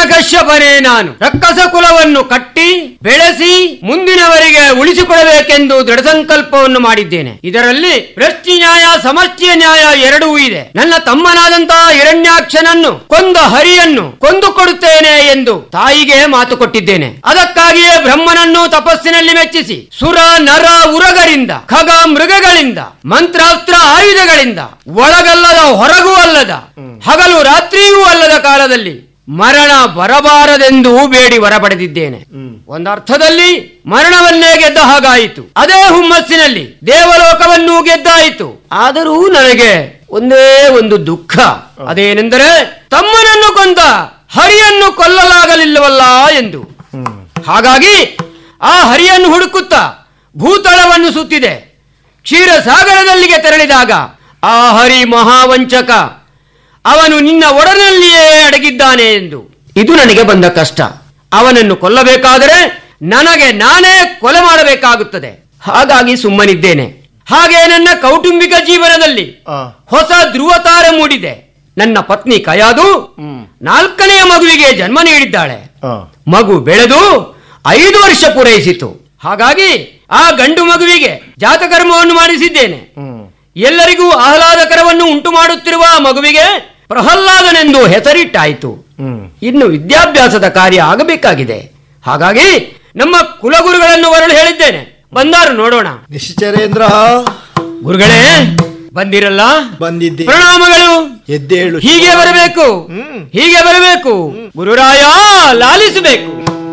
ಹಿರಣ್ಯಕಶ್ಯಪನೇ ನಾನು ರಕ್ಕಸ ಕುಲವನ್ನು ಕಟ್ಟಿ ಬೆಳೆಸಿ ಮುಂದಿನವರಿಗೆ ಉಳಿಸಿಕೊಡಬೇಕೆಂದು ದೃಢ ಸಂಕಲ್ಪವನ್ನು ಮಾಡಿದ್ದೇನೆ ಇದರಲ್ಲಿ ವೃಷ್ಟಿ ನ್ಯಾಯ ಸಮಷ್ಟಿಯ ನ್ಯಾಯ ಎರಡೂ ಇದೆ ನನ್ನ ತಮ್ಮನಾದಂತಹ ಹಿರಣ್ಯಾಕ್ಷನನ್ನು ಕೊಂದ ಹರಿಯನ್ನು ಕೊಂದು ಕೊಡುತ್ತೇನೆ ಎಂದು ತಾಯಿಗೆ ಮಾತು ಕೊಟ್ಟಿದ್ದೇನೆ ಅದಕ್ಕಾಗಿಯೇ ಬ್ರಹ್ಮನನ್ನು ತಪಸ್ಸಿನಲ್ಲಿ ಮೆಚ್ಚಿಸಿ ಸುರ ನರ ಉರಗರಿಂದ ಖಗ ಮೃಗಗಳಿಂದ ಮಂತ್ರಾಸ್ತ್ರ ಆಯುಧಗಳಿಂದ ಒಳಗಲ್ಲದ ಹೊರಗೂ ಅಲ್ಲದ ಹಗಲು ರಾತ್ರಿಯೂ ಅಲ್ಲದ ಕಾಲದಲ್ಲಿ ಮರಣ ಬರಬಾರದೆಂದು ಬೇಡಿ ವರ ಪಡೆದಿದ್ದೇನೆ ಒಂದರ್ಥದಲ್ಲಿ ಮರಣವನ್ನೇ ಗೆದ್ದ ಹಾಗಾಯಿತು ಅದೇ ಹುಮ್ಮಸ್ಸಿನಲ್ಲಿ ದೇವಲೋಕವನ್ನೂ ಗೆದ್ದಾಯಿತು ಆದರೂ ನನಗೆ ಒಂದೇ ಒಂದು ದುಃಖ ಅದೇನೆಂದರೆ ತಮ್ಮನನ್ನು ಕೊಂದ ಹರಿಯನ್ನು ಕೊಲ್ಲಲಾಗಲಿಲ್ಲವಲ್ಲ ಎಂದು ಹಾಗಾಗಿ ಆ ಹರಿಯನ್ನು ಹುಡುಕುತ್ತಾ ಭೂತಳವನ್ನು ಸುತ್ತಿದೆ ಕ್ಷೀರಸಾಗರದಲ್ಲಿಗೆ ತೆರಳಿದಾಗ ಆ ಹರಿ ಮಹಾವಂಚಕ ಅವನು ನಿನ್ನ ಒಡನಲ್ಲಿಯೇ ಅಡಗಿದ್ದಾನೆ ಎಂದು ಇದು ನನಗೆ ಬಂದ ಕಷ್ಟ ಅವನನ್ನು ಕೊಲ್ಲಬೇಕಾದರೆ ನನಗೆ ನಾನೇ ಕೊಲೆ ಮಾಡಬೇಕಾಗುತ್ತದೆ ಹಾಗಾಗಿ ಸುಮ್ಮನಿದ್ದೇನೆ ಹಾಗೆ ನನ್ನ ಕೌಟುಂಬಿಕ ಜೀವನದಲ್ಲಿ ಆ. ಹೊಸ ಧ್ರುವತಾರ ಮೂಡಿದೆ ನನ್ನ ಪತ್ನಿ ಕಯಾದು ನಾಲ್ಕನೆಯ ಮಗುವಿಗೆ ಜನ್ಮ ನೀಡಿದ್ದಾಳೆ ಆ. ಮಗು ಬೆಳೆದು ಐದು ವರ್ಷ ಪೂರೈಸಿತು ಹಾಗಾಗಿ ಆ ಗಂಡು ಮಗುವಿಗೆ ಜಾತಕರ್ಮವನ್ನು ಮಾಡಿಸಿದ್ದೇನೆ ಹ್ಮ್. ಎಲ್ಲರಿಗೂ ಆಹ್ಲಾದಕರವನ್ನು ಉಂಟು ಮಾಡುತ್ತಿರುವ ಆ ಮಗುವಿಗೆ ಪ್ರಹ್ಲಾದನೆಂದು ಹೆಸರಿಟ್ಟಾಯಿತು ಹ್ಮ್. ಇನ್ನು ವಿದ್ಯಾಭ್ಯಾಸದ ಕಾರ್ಯ ಆಗಬೇಕಾಗಿದೆ ಹಾಗಾಗಿ ನಮ್ಮ ಕುಲಗುರುಗಳನ್ನು ಬರಲು ಹೇಳಿದ್ದೇನೆ ಬಂದಾರು ನೋಡೋಣ ನಿಶ್ಚರೇಂದ್ರ ಗುರುಗಳೇ ಬಂದಿರಲ್ಲ ಬಂದಿದ್ದೆ ಪ್ರಣಾಮಗಳು ಎದ್ದೇಳು ಹೀಗೆ ಬರಬೇಕು ಹ್ಮ್. ಹೀಗೆ ಬರಬೇಕು ಗುರುರಾಯ ಲಾಲಿಸಬೇಕು